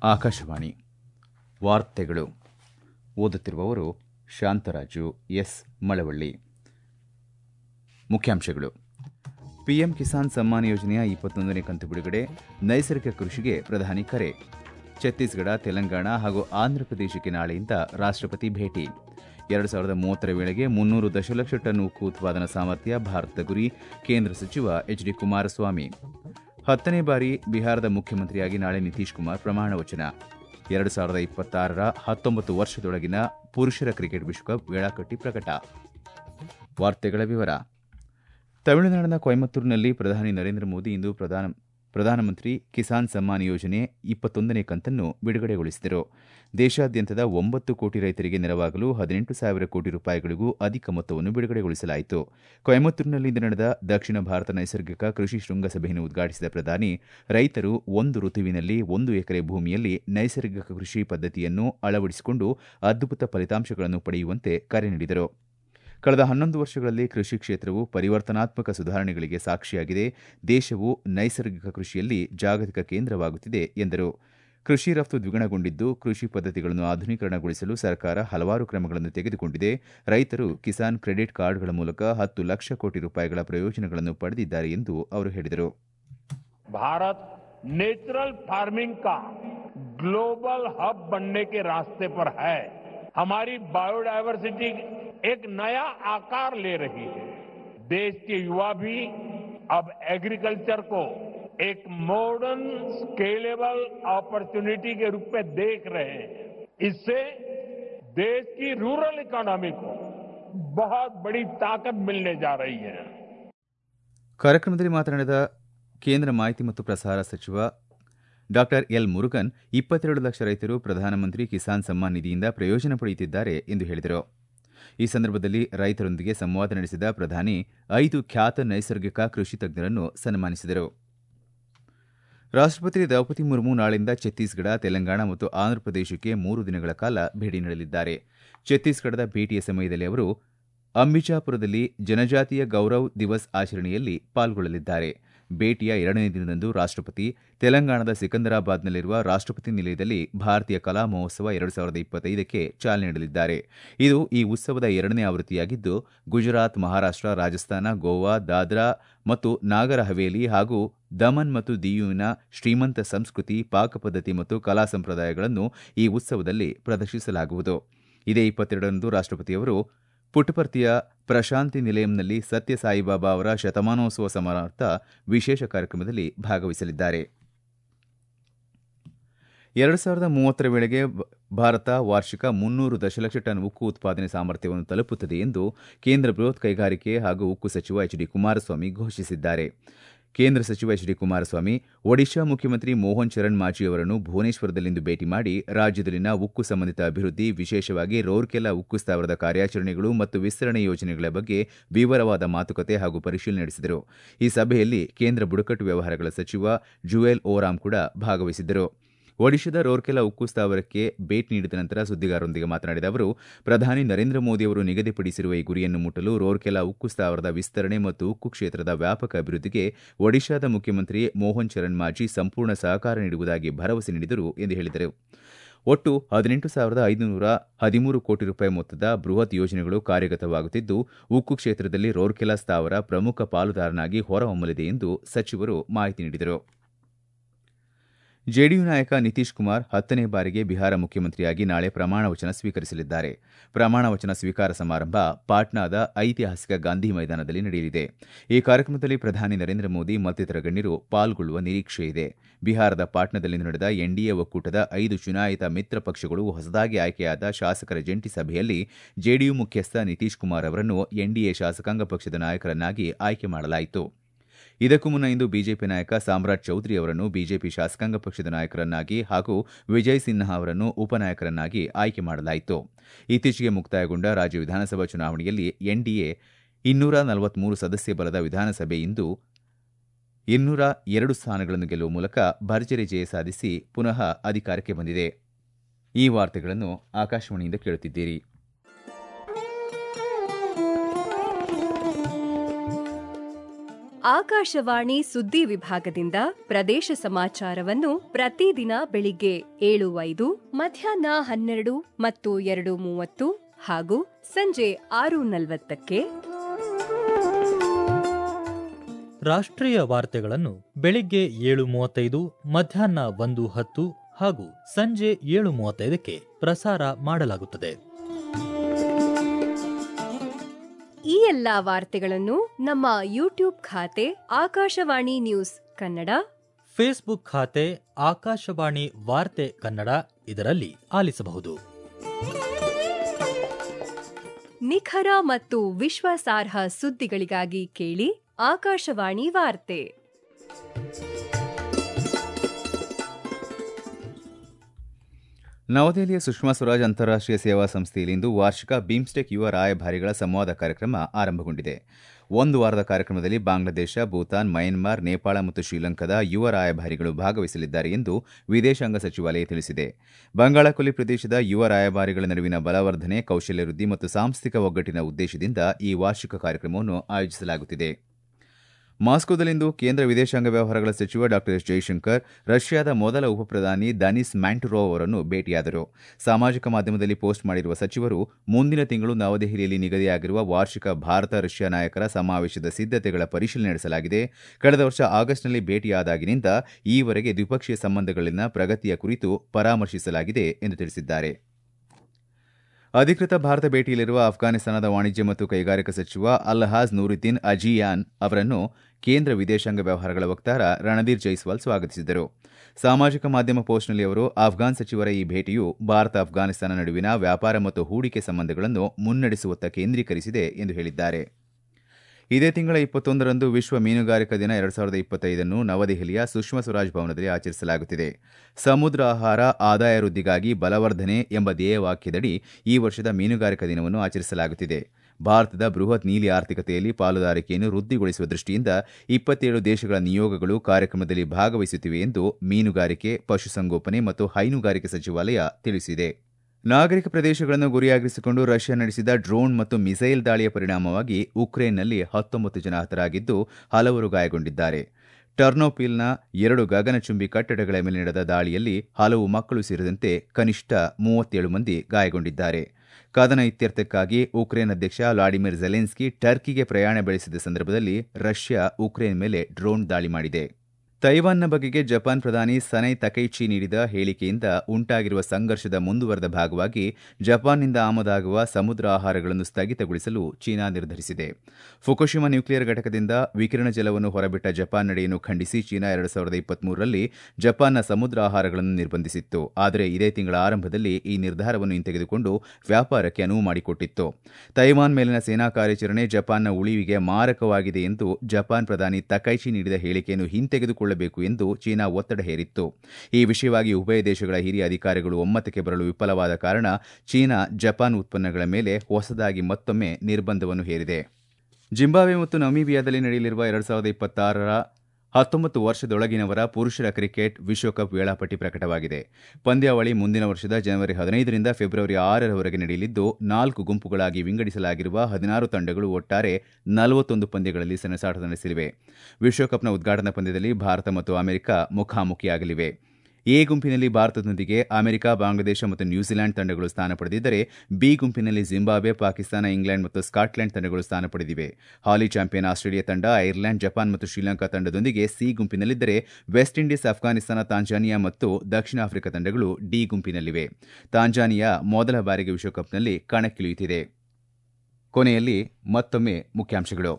ಆಕಾಶವಾಣಿ ವಾರ್ತೆಗಳು ಓದುತ್ತಿರುವವರು ಶಾಂತರಾಜು ಎಸ್ ಮಳವಳ್ಳಿ ಮುಖ್ಯಾಂಶಗಳು ಪಿಎಂ ಕಿಸಾನ್ ಸಮ್ಮಾನ್ ಯೋಜನೆಯ ಇಪ್ಪತ್ತೊಂದನೇ ಕಂತು ಬಿಡುಗಡೆ ನೈಸರ್ಗಿಕ ಕೃಷಿಗೆ ಪ್ರಧಾನಿ ಕರೆ ಛತ್ತೀಸ್ಗಢ ತೆಲಂಗಾಣ ಹಾಗೂ ಆಂಧ್ರಪ್ರದೇಶಕ್ಕೆ ನಾಳೆಯಿಂದ ರಾಷ್ಟಪತಿ ಭೇಟಿ ಎರಡು ಸಾವಿರದ ಮೂವತ್ತರ ವೇಳೆಗೆ ಮುನ್ನೂರು ದಶಲಕ್ಷ ಟನ್ ಉಕ್ಕು ಉತ್ಪಾದನಾ ಸಾಮರ್ಥ್ಯ ಭಾರತದ ಗುರಿ ಕೇಂದ್ರ ಸಚಿವ ಎಚ್ ಡಿ ಕುಮಾರಸ್ವಾಮಿ ಹತ್ತನೇ ಬಾರಿ ಬಿಹಾರದ ಮುಖ್ಯಮಂತ್ರಿಯಾಗಿ ನಾಳೆ ನಿತೀಶ್ ಕುಮಾರ್ ಪ್ರಮಾಣ ವಚನ ಎರಡು ಸಾವಿರದ ಇಪ್ಪತ್ತಾರರ ಹತ್ತೊಂಬತ್ತು ವರ್ಷದೊಳಗಿನ ಪುರುಷರ ಕ್ರಿಕೆಟ್ ವಿಶ್ವಕಪ್ ವೇಳಾಪಟ್ಟಿ ಪ್ರಕಟ ವಾರ್ತೆಗಳ ವಿವರ ತಮಿಳುನಾಡಿನ ಕೊಯಮತ್ತೂರಿನಲ್ಲಿ ಪ್ರಧಾನಿ ನರೇಂದ್ರ ಮೋದಿ ಇಂದು ಪ್ರಧಾನ ಪ್ರಧಾನಮಂತ್ರಿ ಕಿಸಾನ್ ಸಮ್ಮಾನ್ ಯೋಜನೆ ಇಪ್ಪತ್ತೊಂದನೇ ಕಂತನ್ನು ಬಿಡುಗಡೆಗೊಳಿಸಿದರು ದೇಶಾದ್ಯಂತದ ಒಂಬತ್ತು ಕೋಟಿ ರೈತರಿಗೆ ನೆರವಾಗಲು ಹದಿನೆಂಟು ಸಾವಿರ ಕೋಟಿ ರೂಪಾಯಿಗಳಿಗೂ ಅಧಿಕ ಮೊತ್ತವನ್ನು ಬಿಡುಗಡೆಗೊಳಿಸಲಾಯಿತು ಕೊಯಮತ್ತೂರಿನಲ್ಲಿಂದು ನಡೆದ ದಕ್ಷಿಣ ಭಾರತ ನೈಸರ್ಗಿಕ ಕೃಷಿ ಶೃಂಗಸಭೆಯನ್ನು ಉದ್ಘಾಟಿಸಿದ ಪ್ರಧಾನಿ ರೈತರು ಒಂದು ಋತುವಿನಲ್ಲಿ ಒಂದು ಎಕರೆ ಭೂಮಿಯಲ್ಲಿ ನೈಸರ್ಗಿಕ ಕೃಷಿ ಪದ್ಧತಿಯನ್ನು ಅಳವಡಿಸಿಕೊಂಡು ಅದ್ಭುತ ಫಲಿತಾಂಶಗಳನ್ನು ಪಡೆಯುವಂತೆ ಕರೆ ನೀಡಿದರು ಕಳೆದ ಹನ್ನೊಂದು ವರ್ಷಗಳಲ್ಲಿ ಕೃಷಿ ಕ್ಷೇತ್ರವು ಪರಿವರ್ತನಾತ್ಮಕ ಸುಧಾರಣೆಗಳಿಗೆ ಸಾಕ್ಷಿಯಾಗಿದೆ ದೇಶವು ನೈಸರ್ಗಿಕ ಕೃಷಿಯಲ್ಲಿ ಜಾಗತಿಕ ಕೇಂದ್ರವಾಗುತ್ತಿದೆ ಎಂದರು ಕೃಷಿ ರಫ್ತು ದ್ವಿಗುಣಗೊಂಡಿದ್ದು ಕೃಷಿ ಪದ್ಧತಿಗಳನ್ನು ಆಧುನೀಕರಣಗೊಳಿಸಲು ಸರ್ಕಾರ ಹಲವಾರು ಕ್ರಮಗಳನ್ನು ತೆಗೆದುಕೊಂಡಿದೆ ರೈತರು ಕಿಸಾನ್ ಕ್ರೆಡಿಟ್ ಕಾರ್ಡ್ಗಳ ಮೂಲಕ ಹತ್ತು ಲಕ್ಷ ಕೋಟಿ ರೂಪಾಯಿಗಳ ಪ್ರಯೋಜನಗಳನ್ನು ಪಡೆದಿದ್ದಾರೆ ಎಂದು ಅವರು ಹೇಳಿದರು भारत नेचुरल फार्मिंग का ग्लोबल हब बनने के रास्ते पर है हमारी बायोडायवर्सिटी एक नया आकार ले रही है देश के युवा भी अब एग्रीकल्चर को एक मॉडर्न स्केलेबल अपॉर्चुनिटी के रूप में देख रहे हैं इससे देश की रूरल इकोनॉमी को बहुत बड़ी ताकत मिलने जा रही है ಕಾರ್ಯಕ್ರಮದಲ್ಲಿ ಮಾತನಾಡಿದ ಕೇಂದ್ರ ಮಾಹಿತಿ ಮತ್ತು ಪ್ರಸಾರ ಸಚಿವ ಡಾ ಎಲ್ ಮುರುಗನ್ ಇಪ್ಪತ್ತೆರಡು ಲಕ್ಷ ರೈತರು ಪ್ರಧಾನಮಂತ್ರಿ ಕಿಸಾನ್ ಸಮ್ಮಾನ್ ನಿಧಿಯಿಂದ ಪ್ರಯೋಜನ ಪಡೆಯುತ್ತಿದ್ದಾರೆ ಎಂದು ಹೇಳಿದರು ಈ ಸಂದರ್ಭದಲ್ಲಿ ರೈತರೊಂದಿಗೆ ಸಂವಾದ ನಡೆಸಿದ ಪ್ರಧಾನಿ ಐದು ಖ್ಯಾತ ನೈಸರ್ಗಿಕ ಕೃಷಿ ತಜ್ಞರನ್ನು ಸನ್ಮಾನಿಸಿದರು ರಾಷ್ಟಪತಿ ದ್ರೌಪದಿ ಮುರ್ಮು ನಾಳೆಯಿಂದ ಛತ್ತೀಸ್ಗಢ ತೆಲಂಗಾಣ ಮತ್ತು ಆಂಧ್ರಪ್ರದೇಶಕ್ಕೆ ಮೂರು ದಿನಗಳ ಕಾಲ ಭೇಟಿ ನೀಡಲಿದ್ದಾರೆ ಛತ್ತೀಸ್ಗಢದ ಭೇಟಿಯ ಸಮಯದಲ್ಲಿ ಅವರು ಅಂಬಿಜಾಪುರದಲ್ಲಿ ಜನಜಾತಿಯ ಗೌರವ್ ದಿವಸ್ ಆಚರಣೆಯಲ್ಲಿ ಪಾಲ್ಗೊಳ್ಳಲಿದ್ದಾರೆ ಭೇಟಿಯ ಎರಡನೇ ದಿನದಂದು ರಾಷ್ಟಪತಿ ತೆಲಂಗಾಣದ ಸಿಕಂದರಾಬಾದ್ನಲ್ಲಿರುವ ರಾಷ್ಟಪತಿ ನಿಲಯದಲ್ಲಿ ಭಾರತೀಯ ಕಲಾ ಮಹೋತ್ಸವ ಎರಡು ಸಾವಿರದ ಇಪ್ಪತ್ತೈದಕ್ಕೆ ಚಾಲನೆ ನೀಡಲಿದ್ದಾರೆ ಇದು ಈ ಉತ್ಸವದ ಎರಡನೇ ಆವೃತ್ತಿಯಾಗಿದ್ದು ಗುಜರಾತ್ ಮಹಾರಾಷ್ಟ ರಾಜಸ್ಥಾನ ಗೋವಾ ದಾದ್ರಾ ಮತ್ತು ನಾಗರ ಹವೇಲಿ ಹಾಗೂ ದಮನ್ ಮತ್ತು ದಿಯುವಿನ ಶ್ರೀಮಂತ ಸಂಸ್ಕೃತಿ ಪಾಕಪದ್ಧತಿ ಮತ್ತು ಕಲಾ ಸಂಪ್ರದಾಯಗಳನ್ನು ಈ ಉತ್ಸವದಲ್ಲಿ ಪ್ರದರ್ಶಿಸಲಾಗುವುದು ಇದೇ ಇಪ್ಪತ್ತೆರಡರಂದು ರಾಷ್ಟಪತಿಯವರು ಪುಟ್ಟಪರ್ತಿಯ ಪ್ರಶಾಂತಿ ನಿಲಯಂನಲ್ಲಿ ಸತ್ಯ ಸಾಯಿಬಾಬಾ ಅವರ ಶತಮಾನೋತ್ಸವ ಸಮಾರಾರ್ಥ ವಿಶೇಷ ಕಾರ್ಯಕ್ರಮದಲ್ಲಿ ಭಾಗವಹಿಸಲಿದ್ದಾರೆ ಎರಡು ಸಾವಿರದ ಮೂವತ್ತರ ವೇಳೆಗೆ ಭಾರತ ವಾರ್ಷಿಕ ಮುನ್ನೂರು ದಶಲಕ್ಷ ಟನ್ ಉಕ್ಕು ಉತ್ಪಾದನೆ ಸಾಮರ್ಥ್ಯವನ್ನು ತಲುಪುತ್ತದೆ ಎಂದು ಕೇಂದ್ರ ಬೃಹತ್ ಕೈಗಾರಿಕೆ ಹಾಗೂ ಉಕ್ಕು ಸಚಿವ ಎಚ್ ಡಿ ಕುಮಾರಸ್ವಾಮಿ ಘೋಷಿಸಿದ್ದಾರೆ ಕೇಂದ್ರ ಸಚಿವ ಎಚ್ ಡಿ ಕುಮಾರಸ್ವಾಮಿ ಒಡಿಶಾ ಮುಖ್ಯಮಂತ್ರಿ ಮೋಹನ್ ಚರಣ್ ಮಾಜಿ ಅವರನ್ನು ಭುವನೇಶ್ವರದಲ್ಲಿಂದು ಭೇಟಿ ಮಾಡಿ ರಾಜ್ಯದಲ್ಲಿನ ಉಕ್ಕು ಸಂಬಂಧಿತ ಅಭಿವೃದ್ಧಿ ವಿಶೇಷವಾಗಿ ರೌರ್ಕೆಲಾ ಉಕ್ಕು ಸ್ಥಾವರದ ಕಾರ್ಯಾಚರಣೆಗಳು ಮತ್ತು ವಿಸ್ತರಣೆ ಯೋಜನೆಗಳ ಬಗ್ಗೆ ವಿವರವಾದ ಮಾತುಕತೆ ಹಾಗೂ ಪರಿಶೀಲನೆ ನಡೆಸಿದರು ಈ ಸಭೆಯಲ್ಲಿ ಕೇಂದ್ರ ಬುಡಕಟ್ಟು ವ್ಯವಹಾರಗಳ ಸಚಿವ ಜುಯೆಲ್ ಓರಾಮ್ ಕೂಡ ಭಾಗವಹಿಸಿದ್ದರು ಒಡಿಶಾದ ರೌರ್ಕೆಲಾ ಉಕ್ಕು ಸ್ಥಾವರಕ್ಕೆ ಭೇಟಿ ನೀಡಿದ ನಂತರ ಸುದ್ದಿಗಾರರೊಂದಿಗೆ ಮಾತನಾಡಿದ ಅವರು ಪ್ರಧಾನಿ ನರೇಂದ್ರ ಮೋದಿ ಅವರು ನಿಗದಿಪಡಿಸಿರುವ ಈ ಗುರಿಯನ್ನು ಮುಟ್ಟಲು ರೌರ್ಕೆಲಾ ಉಕ್ಕು ಸ್ಥಾವರದ ವಿಸ್ತರಣೆ ಮತ್ತು ಉಕ್ಕು ಕ್ಷೇತ್ರದ ವ್ಯಾಪಕ ಅಭಿವೃದ್ಧಿಗೆ ಒಡಿಶಾದ ಮುಖ್ಯಮಂತ್ರಿ ಮೋಹನ್ ಚರಣ್ ಮಾಜಿ ಸಂಪೂರ್ಣ ಸಹಕಾರ ನೀಡುವುದಾಗಿ ಭರವಸೆ ನೀಡಿದರು ಎಂದು ಹೇಳಿದರು ಒಟ್ಟು ಹದಿನೆಂಟು ಸಾವಿರದ ಐದುನೂರ ಹದಿಮೂರು ಕೋಟಿ ರೂಪಾಯಿ ಮೊತ್ತದ ಬೃಹತ್ ಯೋಜನೆಗಳು ಕಾರ್ಯಗತವಾಗುತ್ತಿದ್ದು ಉಕ್ಕು ಕ್ಷೇತ್ರದಲ್ಲಿ ರೌರ್ಕೆಲಾ ಸ್ಥಾವರ ಪ್ರಮುಖ ಪಾಲುದಾರನಾಗಿ ಹೊರಹೊಮ್ಮಲಿದೆ ಎಂದು ಸಚಿವರು ಮಾಹಿತಿ ನೀಡಿದರು ಜೆಡಿಯು ನಾಯಕ ನಿತೀಶ್ ಕುಮಾರ್ ಹತ್ತನೇ ಬಾರಿಗೆ ಬಿಹಾರ ಮುಖ್ಯಮಂತ್ರಿಯಾಗಿ ನಾಳೆ ಪ್ರಮಾಣ ವಚನ ಸ್ವೀಕರಿಸಲಿದ್ದಾರೆ ಪ್ರಮಾಣ ವಚನ ಸ್ವೀಕಾರ ಸಮಾರಂಭ ಪಾಟ್ನಾದ ಐತಿಹಾಸಿಕ ಗಾಂಧಿ ಮೈದಾನದಲ್ಲಿ ನಡೆಯಲಿದೆ ಈ ಕಾರ್ಯಕ್ರಮದಲ್ಲಿ ಪ್ರಧಾನಿ ನರೇಂದ್ರ ಮೋದಿ ಮತ್ತಿತರ ಗಣ್ಯರು ಪಾಲ್ಗೊಳ್ಳುವ ನಿರೀಕ್ಷೆ ಇದೆ ಬಿಹಾರದ ಪಾಟ್ನಾದಲ್ಲಿಂದು ನಡೆದ ಎನ್ಡಿಎ ಒಕ್ಕೂಟದ ಐದು ಚುನಾಯಿತ ಮಿತ್ರ ಪಕ್ಷಗಳು ಹೊಸದಾಗಿ ಆಯ್ಕೆಯಾದ ಶಾಸಕರ ಜಂಟಿ ಸಭೆಯಲ್ಲಿ ಜೆಡಿಯು ಮುಖ್ಯಸ್ಥ ನಿತೀಶ್ ಕುಮಾರ್ ಅವರನ್ನು ಎನ್ಡಿಎ ಶಾಸಕಾಂಗ ಪಕ್ಷದ ನಾಯಕರನ್ನಾಗಿ ಆಯ್ಕೆ ಮಾಡಲಾಯಿತು ಇದಕ್ಕೂ ಮುನ್ನ ಇಂದು ಬಿಜೆಪಿ ನಾಯಕ ಸಾಮ್ರಾಟ್ ಚೌಧರಿ ಅವರನ್ನು ಬಿಜೆಪಿ ಶಾಸಕಾಂಗ ಪಕ್ಷದ ನಾಯಕರನ್ನಾಗಿ ಹಾಗೂ ವಿಜಯ್ ಸಿನ್ಹಾ ಅವರನ್ನು ಉಪನಾಯಕರನ್ನಾಗಿ ಆಯ್ಕೆ ಮಾಡಲಾಯಿತು ಇತ್ತೀಚೆಗೆ ಮುಕ್ತಾಯಗೊಂಡ ರಾಜ್ಯ ವಿಧಾನಸಭಾ ಚುನಾವಣೆಯಲ್ಲಿ ಎನ್ಡಿಎ ಇನ್ನೂರ ನಲವತ್ಮೂರು ಸದಸ್ಯ ಬಲದ ವಿಧಾನಸಭೆ ಇಂದು ಇನ್ನೂರ ಎರಡು ಸ್ಥಾನಗಳನ್ನು ಗೆಲ್ಲುವ ಮೂಲಕ ಭರ್ಜರಿ ಜಯ ಸಾಧಿಸಿ ಪುನಃ ಅಧಿಕಾರಕ್ಕೆ ಬಂದಿದೆ ಈ ವಾರ್ತೆಗಳನ್ನು ಆಕಾಶವಾಣಿಯಿಂದ ಕೇಳುತ್ತಿದ್ದೀರಿ ಆಕಾಶವಾಣಿ ಸುದ್ದಿ ವಿಭಾಗದಿಂದ ಪ್ರದೇಶ ಸಮಾಚಾರವನ್ನು ಪ್ರತಿದಿನ ಬೆಳಿಗ್ಗೆ ಏಳು ಐದು ಮಧ್ಯಾಹ್ನ ಹನ್ನೆರಡು ಮತ್ತು ಎರಡು ಮೂವತ್ತು ಹಾಗೂ ಸಂಜೆ ಆರು ನಲವತ್ತಕ್ಕೆ ರಾಷ್ಟ್ರೀಯ ವಾರ್ತೆಗಳನ್ನು ಬೆಳಿಗ್ಗೆ ಏಳು ಮೂವತ್ತೈದು ಮಧ್ಯಾಹ್ನ ಒಂದು ಹತ್ತು ಹಾಗೂ ಸಂಜೆ ಏಳು ಮೂವತ್ತೈದಕ್ಕೆ ಪ್ರಸಾರ ಮಾಡಲಾಗುತ್ತದೆ ಈ ಎಲ್ಲಾ ವಾರ್ತೆಗಳನ್ನು ನಮ್ಮ ಯೂಟ್ಯೂಬ್ ಖಾತೆ ಆಕಾಶವಾಣಿ ನ್ಯೂಸ್ ಕನ್ನಡ ಫೇಸ್ಬುಕ್ ಖಾತೆ ಆಕಾಶವಾಣಿ ವಾರ್ತೆ ಕನ್ನಡ ಇದರಲ್ಲಿ ಆಲಿಸಬಹುದು ನಿಖರ ಮತ್ತು ವಿಶ್ವಾಸಾರ್ಹ ಸುದ್ದಿಗಳಿಗಾಗಿ ಕೇಳಿ ಆಕಾಶವಾಣಿ ವಾರ್ತೆ ನವದೆಹಲಿಯ ಸುಷ್ಮಾ ಸ್ವರಾಜ್ ಅಂತಾರಾಷ್ಟೀಯ ಸೇವಾ ಸಂಸ್ಥೆಯಲ್ಲಿಂದು ವಾರ್ಷಿಕ ಬಿಮ್ಸ್ಟೆಕ್ ಯುವ ರಾಯಭಾರಿಗಳ ಸಂವಾದ ಕಾರ್ಯಕ್ರಮ ಆರಂಭಗೊಂಡಿದೆ ಒಂದು ವಾರದ ಕಾರ್ಯಕ್ರಮದಲ್ಲಿ ಬಾಂಗ್ಲಾದೇಶ ಭೂತಾನ್ ಮಯನ್ಮಾರ್ ನೇಪಾಳ ಮತ್ತು ಶ್ರೀಲಂಕಾದ ಯುವ ರಾಯಭಾರಿಗಳು ಭಾಗವಹಿಸಲಿದ್ದಾರೆ ಎಂದು ವಿದೇಶಾಂಗ ಸಚಿವಾಲಯ ತಿಳಿಸಿದೆ ಬಂಗಾಳಕೊಲ್ಲಿ ಪ್ರದೇಶದ ಯುವ ರಾಯಭಾರಿಗಳ ನಡುವಿನ ಬಲವರ್ಧನೆ ಕೌಶಲ್ಯವೃದ್ಧಿ ಮತ್ತು ಸಾಂಸ್ಥಿಕ ಒಗ್ಗಟ್ಟಿನ ಉದ್ದೇಶದಿಂದ ಈ ವಾರ್ಷಿಕ ಕಾರ್ಯಕ್ರಮವನ್ನು ಆಯೋಜಿಸಲಾಗುತ್ತಿದೆ ಮಾಸ್ಕೋದಲ್ಲಿಂದು ಕೇಂದ್ರ ವಿದೇಶಾಂಗ ವ್ಯವಹಾರಗಳ ಸಚಿವ ಡಾ ಎಸ್ ಜೈಶಂಕರ್ ರಷ್ಯಾದ ಮೊದಲ ಉಪಪ್ರಧಾನಿ ದನಿಸ್ ಮ್ಯಾಂಟುರೋವ್ ಅವರನ್ನು ಭೇಟಿಯಾದರು ಸಾಮಾಜಿಕ ಮಾಧ್ಯಮದಲ್ಲಿ ಪೋಸ್ಟ್ ಮಾಡಿರುವ ಸಚಿವರು ಮುಂದಿನ ತಿಂಗಳು ನವದೆಹಲಿಯಲ್ಲಿ ನಿಗದಿಯಾಗಿರುವ ವಾರ್ಷಿಕ ಭಾರತ ರಷ್ಯಾ ನಾಯಕರ ಸಮಾವೇಶದ ಸಿದ್ದತೆಗಳ ಪರಿಶೀಲನೆ ನಡೆಸಲಾಗಿದೆ ಕಳೆದ ವರ್ಷ ಆಗಸ್ಟ್ನಲ್ಲಿ ಭೇಟಿಯಾದಾಗಿನಿಂದ ಈವರೆಗೆ ದ್ವಿಪಕ್ಷೀಯ ಸಂಬಂಧಗಳಲ್ಲಿನ ಪ್ರಗತಿಯ ಕುರಿತು ಪರಾಮರ್ಶಿಸಲಾಗಿದೆ ಎಂದು ತಿಳಿಸಿದ್ದಾರೆ ಅಧಿಕೃತ ಭಾರತ ಭೇಟಿಯಲ್ಲಿರುವ ಅಫ್ಘಾನಿಸ್ತಾನದ ವಾಣಿಜ್ಯ ಮತ್ತು ಕೈಗಾರಿಕಾ ಸಚಿವ ಅಲ್ಹಾಜ್ ನೂರುದ್ದೀನ್ ಅಜಿಯಾನ್ ಅವರನ್ನು ಕೇಂದ್ರ ವಿದೇಶಾಂಗ ವ್ಯವಹಾರಗಳ ವಕ್ತಾರ ರಣಧೀರ್ ಜೈಸ್ವಾಲ್ ಸ್ವಾಗತಿಸಿದರು ಸಾಮಾಜಿಕ ಮಾಧ್ಯಮ ಪೋಸ್ಟ್ನಲ್ಲಿ ಅವರು ಅಫ್ಘಾನ್ ಸಚಿವರ ಈ ಭೇಟಿಯು ಭಾರತ ಅಫ್ಘಾನಿಸ್ತಾನ ನಡುವಿನ ವ್ಯಾಪಾರ ಮತ್ತು ಹೂಡಿಕೆ ಸಂಬಂಧಗಳನ್ನು ಮುನ್ನಡೆಸುವತ್ತ ಕೇಂದ್ರೀಕರಿಸಿದೆ ಎಂದು ಹೇಳಿದ್ದಾರೆ ಇದೇ ತಿಂಗಳ ಇಪ್ಪತ್ತೊಂದರಂದು ವಿಶ್ವ ಮೀನುಗಾರಿಕಾ ದಿನ ಎರಡ್ ಸಾವಿರದ ಇಪ್ಪತ್ತೈದನ್ನು ನವದೆಹಲಿಯ ಸುಷ್ಮಾ ಸ್ವರಾಜ್ ಭವನದಲ್ಲಿ ಆಚರಿಸಲಾಗುತ್ತಿದೆ ಸಮುದ್ರ ಆಹಾರ ಆದಾಯ ವೃದ್ಧಿಗಾಗಿ ಬಲವರ್ಧನೆ ಎಂಬ ಧ್ಯೇಯವಾಕ್ಯದಡಿ ಈ ವರ್ಷದ ಮೀನುಗಾರಿಕಾ ದಿನವನ್ನು ಆಚರಿಸಲಾಗುತ್ತಿದೆ ಭಾರತದ ಬೃಹತ್ ನೀಲಿ ಆರ್ಥಿಕತೆಯಲ್ಲಿ ಪಾಲುದಾರಿಕೆಯನ್ನು ವೃದ್ಧಿಗೊಳಿಸುವ ದೃಷ್ಟಿಯಿಂದ ಇಪ್ಪತ್ತೇಳು ದೇಶಗಳ ನಿಯೋಗಗಳು ಕಾರ್ಯಕ್ರಮದಲ್ಲಿ ಭಾಗವಹಿಸುತ್ತಿವೆ ಎಂದು ಮೀನುಗಾರಿಕೆ ಪಶುಸಂಗೋಪನೆ ಮತ್ತು ಹೈನುಗಾರಿಕೆ ಸಚಿವಾಲಯ ತಿಳಿಸಿದೆ ನಾಗರಿಕ ಪ್ರದೇಶಗಳನ್ನು ಗುರಿಯಾಗಿಸಿಕೊಂಡು ರಷ್ಯಾ ನಡೆಸಿದ ಡ್ರೋನ್ ಮತ್ತು ಮಿಸೈಲ್ ದಾಳಿಯ ಪರಿಣಾಮವಾಗಿ ಉಕ್ರೇನ್ನಲ್ಲಿ ಹತ್ತೊಂಬತ್ತು ಜನ ಹತರಾಗಿದ್ದು ಹಲವರು ಗಾಯಗೊಂಡಿದ್ದಾರೆ ಟರ್ನೋಪಿಲ್ನ ಎರಡು ಗಗನಚುಂಬಿ ಕಟ್ಟಡಗಳ ಮೇಲೆ ನಡೆದ ದಾಳಿಯಲ್ಲಿ ಹಲವು ಮಕ್ಕಳು ಸೇರಿದಂತೆ ಕನಿಷ್ಠ ಮೂವತ್ತೇಳು ಮಂದಿ ಗಾಯಗೊಂಡಿದ್ದಾರೆ ಕದನ ಇತ್ಯರ್ಥಕ್ಕಾಗಿ ಉಕ್ರೇನ್ ಅಧ್ಯಕ್ಷ ವ್ಲಾಡಿಮಿರ್ ಜೆಲೆನ್ಸ್ಕಿ ಟರ್ಕಿಗೆ ಪ್ರಯಾಣ ಬೆಳೆಸಿದ ಸಂದರ್ಭದಲ್ಲಿ ರಷ್ಯಾ ಉಕ್ರೇನ್ ಮೇಲೆ ಡ್ರೋನ್ ದಾಳಿ ಮಾಡಿದೆ ತೈವಾನ್ನ ಬಗೆಗೆ ಜಪಾನ್ ಪ್ರಧಾನಿ ಸನೈ ತಕೈಚಿ ನೀಡಿದ ಹೇಳಿಕೆಯಿಂದ ಉಂಟಾಗಿರುವ ಸಂಘರ್ಷದ ಮುಂದುವರೆದ ಭಾಗವಾಗಿ ಜಪಾನ್ನಿಂದ ಆಮದಾಗುವ ಸಮುದ್ರ ಆಹಾರಗಳನ್ನು ಸ್ಥಗಿತಗೊಳಿಸಲು ಚೀನಾ ನಿರ್ಧರಿಸಿದೆ ಫುಕುಶಿಮಾ ನ್ಯೂಕ್ಲಿಯರ್ ಘಟಕದಿಂದ ವಿಕಿರಣ ಜಲವನ್ನು ಹೊರಬಿಟ್ಟ ಜಪಾನ್ ನಡೆಯನ್ನು ಖಂಡಿಸಿ ಚೀನಾ ಎರಡು ಸಾವಿರದ ಇಪ್ಪತ್ಮೂರರಲ್ಲಿ ಜಪಾನ್ನ ಸಮುದ್ರ ಆಹಾರಗಳನ್ನು ನಿರ್ಬಂಧಿಸಿತ್ತು ಆದರೆ ಇದೇ ತಿಂಗಳ ಆರಂಭದಲ್ಲಿ ಈ ನಿರ್ಧಾರವನ್ನು ಹಿಂತೆಗೆದುಕೊಂಡು ವ್ಯಾಪಾರಕ್ಕೆ ಅನುವು ಮಾಡಿಕೊಟ್ಟಿತ್ತು ತೈವಾನ್ ಮೇಲಿನ ಸೇನಾ ಕಾರ್ಯಾಚರಣೆ ಜಪಾನ್ನ ಉಳಿವಿಗೆ ಮಾರಕವಾಗಿದೆ ಎಂದು ಜಪಾನ್ ಪ್ರಧಾನಿ ತಕೈಚಿ ನೀಡಿದ ಹೇಳಿಕೆಯನ್ನು ಹಿಂತೆಗೆದುಕೊಳ್ಳ ಬೇಕು ಎಂದು ಚೀನಾ ಒತ್ತಡ ಹೇರಿತ್ತು ಈ ವಿಷಯವಾಗಿ ಉಭಯ ದೇಶಗಳ ಹಿರಿಯ ಅಧಿಕಾರಿಗಳು ಒಮ್ಮತಕ್ಕೆ ಬರಲು ವಿಫಲವಾದ ಕಾರಣ ಚೀನಾ ಜಪಾನ್ ಉತ್ಪನ್ನಗಳ ಮೇಲೆ ಹೊಸದಾಗಿ ಮತ್ತೊಮ್ಮೆ ನಿರ್ಬಂಧವನ್ನು ಹೇರಿದೆ ಜಿಂಬಾಬ್ವೆ ಮತ್ತು ನಮೀಬಿಯಾದಲ್ಲಿ ನಡೆಯಲಿರುವ ಎರಡ್ ಸಾವಿರದ ಇಪ್ಪತ್ತಾರರ ಹತ್ತೊಂಬತ್ತು ವರ್ಷದೊಳಗಿನವರ ಪುರುಷರ ಕ್ರಿಕೆಟ್ ವಿಶ್ವಕಪ್ ವೇಳಾಪಟ್ಟಿ ಪ್ರಕಟವಾಗಿದೆ ಪಂದ್ಯಾವಳಿ ಮುಂದಿನ ವರ್ಷದ ಜನವರಿ ಹದಿನೈದರಿಂದ ಫೆಬ್ರವರಿ ಆರರವರೆಗೆ ನಡೆಯಲಿದ್ದು ನಾಲ್ಕು ಗುಂಪುಗಳಾಗಿ ವಿಂಗಡಿಸಲಾಗಿರುವ ಹದಿನಾರು ತಂಡಗಳು ಒಟ್ಟಾರೆ ನಲವತ್ತೊಂದು ಪಂದ್ಯಗಳಲ್ಲಿ ಸೆಣಸಾಟ ನಡೆಸಲಿವೆ ವಿಶ್ವಕಪ್ನ ಉದ್ಘಾಟನಾ ಪಂದ್ಯದಲ್ಲಿ ಭಾರತ ಮತ್ತು ಅಮೆರಿಕ ಮುಖಾಮುಖಿಯಾಗಲಿವೆ ಎ ಗುಂಪಿನಲ್ಲಿ ಭಾರತದೊಂದಿಗೆ ಅಮೆರಿಕ ಬಾಂಗ್ಲಾದೇಶ ಮತ್ತು ನ್ಯೂಜಿಲೆಂಡ್ ತಂಡಗಳು ಸ್ಥಾನ ಪಡೆದಿದ್ದರೆ ಬಿ ಗುಂಪಿನಲ್ಲಿ ಜಿಂಬಾಬ್ವೆ ಪಾಕಿಸ್ತಾನ ಇಂಗ್ಲೆಂಡ್ ಮತ್ತು ಸ್ಕಾಟ್ಲೆಂಡ್ ತಂಡಗಳು ಸ್ಥಾನ ಪಡೆದಿವೆ ಹಾಲಿ ಚಾಂಪಿಯನ್ ಆಸ್ಟ್ರೇಲಿಯಾ ತಂಡ ಐರ್ಲೆಂಡ್ ಜಪಾನ್ ಮತ್ತು ಶ್ರೀಲಂಕಾ ತಂಡದೊಂದಿಗೆ ಸಿ ಗುಂಪಿನಲ್ಲಿದ್ದರೆ ವೆಸ್ಟ್ ಇಂಡೀಸ್ ಅಫ್ಘಾನಿಸ್ತಾನ ತಾಂಜಾನಿಯಾ ಮತ್ತು ದಕ್ಷಿಣ ಆಫ್ರಿಕಾ ತಂಡಗಳು ಡಿ ಗುಂಪಿನಲ್ಲಿವೆ ತಾಂಜಾನಿಯಾ ಮೊದಲ ಬಾರಿಗೆ ವಿಶ್ವಕಪ್ನಲ್ಲಿ ಕಣಕ್ಕಿಳಿಯುತ್ತಿದೆ ಕೊನೆಯಲ್ಲಿ ಮತ್ತೊಮ್ಮೆ ಮುಖ್ಯಾಂಶಗಳು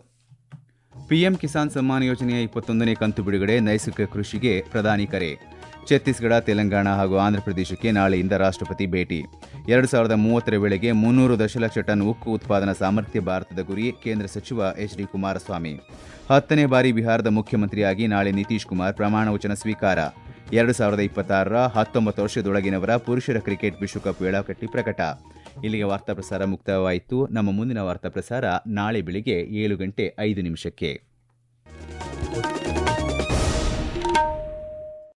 ಪಿಎಂ ಕಿಸಾನ್ ಸಮ್ಮಾನ್ ಯೋಜನೆಯ ಇಪ್ಪತ್ತೊಂದನೇ ಕಂತು ಬಿಡುಗಡೆ ನೈಸರ್ಗಿಕ ಕೃಷಿಗೆ ಪ್ರಧಾನಿ ಕರೆ ಛತ್ತೀಸ್ಗಢ ತೆಲಂಗಾಣ ಹಾಗೂ ಆಂಧ್ರಪ್ರದೇಶಕ್ಕೆ ನಾಳೆಯಿಂದ ರಾಷ್ಟ್ರಪತಿ ಭೇಟಿ ಎರಡು ಸಾವಿರದ ಮೂವತ್ತರ ವೇಳೆಗೆ ಮುನ್ನೂರು ದಶಲಕ್ಷ ಟನ್ ಉಕ್ಕು ಉತ್ಪಾದನಾ ಸಾಮರ್ಥ್ಯ ಭಾರತದ ಗುರಿ ಕೇಂದ್ರ ಸಚಿವ ಎಚ್ ಡಿ ಕುಮಾರಸ್ವಾಮಿ ಹತ್ತನೇ ಬಾರಿ ಬಿಹಾರದ ಮುಖ್ಯಮಂತ್ರಿಯಾಗಿ ನಾಳೆ ನಿತೀಶ್ ಕುಮಾರ್ ಪ್ರಮಾಣ ವಚನ ಸ್ವೀಕಾರ ಎರಡು ಸಾವಿರದ ಇಪ್ಪತ್ತಾರರ ಹತ್ತೊಂಬತ್ತು ವರ್ಷದೊಳಗಿನವರ ಪುರುಷರ ಕ್ರಿಕೆಟ್ ವಿಶ್ವಕಪ್ ವೇಳಾಪಟ್ಟಿ ಪ್ರಕಟ ಇಲ್ಲಿಗೆ ವಾರ್ತಾ ಪ್ರಸಾರ ಮುಕ್ತಾಯವಾಯಿತು ನಮ್ಮ ಮುಂದಿನ ವಾರ್ತಾ ಪ್ರಸಾರ ನಾಳೆ ಬೆಳಿಗ್ಗೆ ಏಳು ಗಂಟೆ ಐದು ನಿಮಿಷಕ್ಕೆ